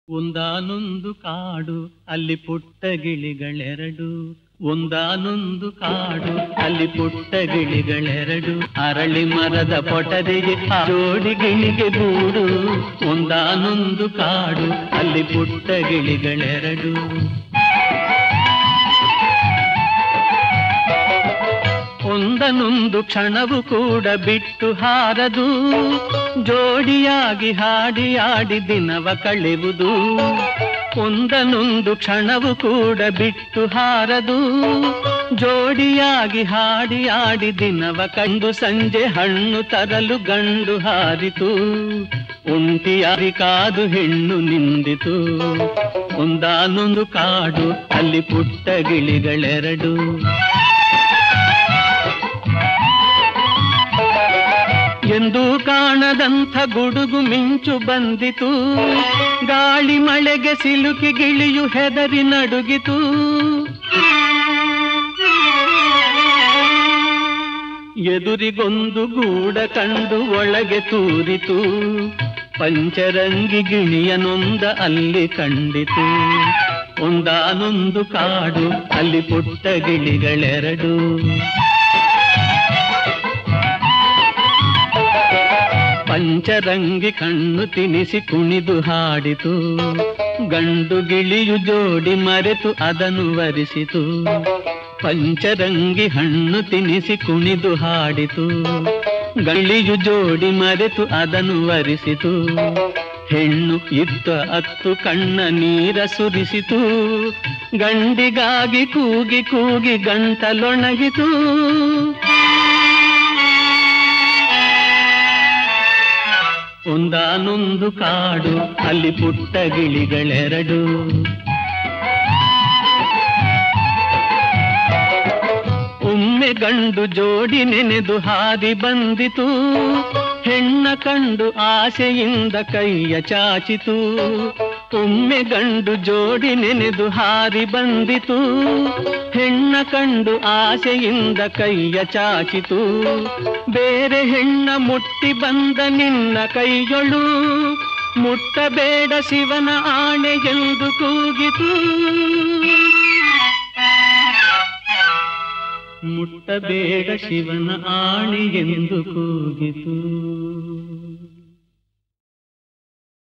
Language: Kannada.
ಒಂದಾನೊಂದು ಕಾಡು ಅಲ್ಲಿ ಪುಟ್ಟ ಗಿಳಿಗಳೆರಡು ಒಂದಾನೊಂದು ಕಾಡು ಅಲ್ಲಿ ಪುಟ್ಟ ಗಿಳಿಗಳೆರಡು ಅರಳಿ ಮರದ ಪೊಟದೆಗೆ ಆ ಜೋಡಿ ಗಿಳಿಗೆ ಗೂಡು ಒಂದಾನೊಂದು ಕಾಡು ಅಲ್ಲಿ ಪುಟ್ಟ ಗಿಳಿಗಳೆರಡು ಒಂದನೊಂದು ಕ್ಷಣವು ಕೂಡ ಬಿಟ್ಟು ಹಾರದು ಜೋಡಿಯಾಗಿ ಹಾಡಿ ಆಡಿ ದಿನವ ಕಳೆಯುವುದು ಒಂದನೊಂದು ಕ್ಷಣವು ಕೂಡ ಬಿಟ್ಟು ಹಾರದು ಜೋಡಿಯಾಗಿ ಹಾಡಿ ಆಡಿ ದಿನವ ಕಂಡು ಸಂಜೆ ಹಣ್ಣು ತರಲು ಗಂಡು ಹಾರಿತು ಒಂಟಿಯಾಗಿ ಕಾದು ಹೆಣ್ಣು ನಿಂದಿತು ಒಂದಾನೊಂದು ಕಾಡು ಅಲ್ಲಿ ಪುಟ್ಟ ಗಿಳಿಗಳೆರಡು ಎಂದು ಕಾಣದಂಥ ಗುಡುಗು ಮಿಂಚು ಬಂದಿತು ಗಾಳಿ ಮಳೆಗೆ ಸಿಲುಕಿ ಗಿಳಿಯು ಹೆದರಿ ನಡುಗಿತು ಎದುರಿಗೊಂದು ಗೂಡ ಕಂಡು ಒಳಗೆ ತೂರಿತು ಪಂಚರಂಗಿ ಗಿಣಿಯ ನೊಂದ ಅಲ್ಲಿ ಕಂಡಿತು ಒಂದಾನೊಂದು ಕಾಡು ಅಲ್ಲಿ ಪುಟ್ಟ ಗಿಳಿಗಳೆರಡು ಪಂಚರಂಗಿ ಕಣ್ಣು ತಿನಿಸಿ ಕುಣಿದು ಹಾಡಿತು ಗಂಡು ಗಿಳಿಯು ಜೋಡಿ ಮರೆತು ಅದನ್ನು ವರಿಸಿತು ಪಂಚರಂಗಿ ಹಣ್ಣು ತಿನಿಸಿ ಕುಣಿದು ಹಾಡಿತು ಗಳಿಯು ಜೋಡಿ ಮರೆತು ಅದನ್ನು ವರಿಸಿತು ಹೆಣ್ಣು ಇದ್ದ ಅತ್ತು ಕಣ್ಣ ನೀರ ಸುರಿಸಿತು ಗಂಡಿಗಾಗಿ ಕೂಗಿ ಕೂಗಿ ಗಂಟಲೊಣಗಿತು ಒಂದಾನೊಂದು ಕಾಡು ಅಲ್ಲಿ ಪುಟ್ಟ ಗಿಳಿಗಳೆರಡು ಒಮ್ಮೆ ಗಂಡು ಜೋಡಿ ನೆನೆದು ಹಾದಿ ಬಂದಿತು ಹೆಣ್ಣ ಕಂಡು ಆಸೆಯಿಂದ ಕೈಯ ಚಾಚಿತು ಒಮ್ಮೆ ಗಂಡು ಜೋಡಿ ನೆನೆದು ಹಾರಿ ಬಂದಿತು ಹೆಣ್ಣ ಕಂಡು ಆಸೆಯಿಂದ ಕೈಯ ಚಾಚಿತು ಬೇರೆ ಹೆಣ್ಣ ಮುಟ್ಟಿ ಬಂದ ನಿನ್ನ ಕೈಯೊಳು ಮುಟ್ಟಬೇಡ ಶಿವನ ಆಣೆ ಎಂದು ಕೂಗಿತು ಮುಟ್ಟಬೇಡ ಶಿವನ ಆಣೆ ಎಂದು ಕೂಗಿತು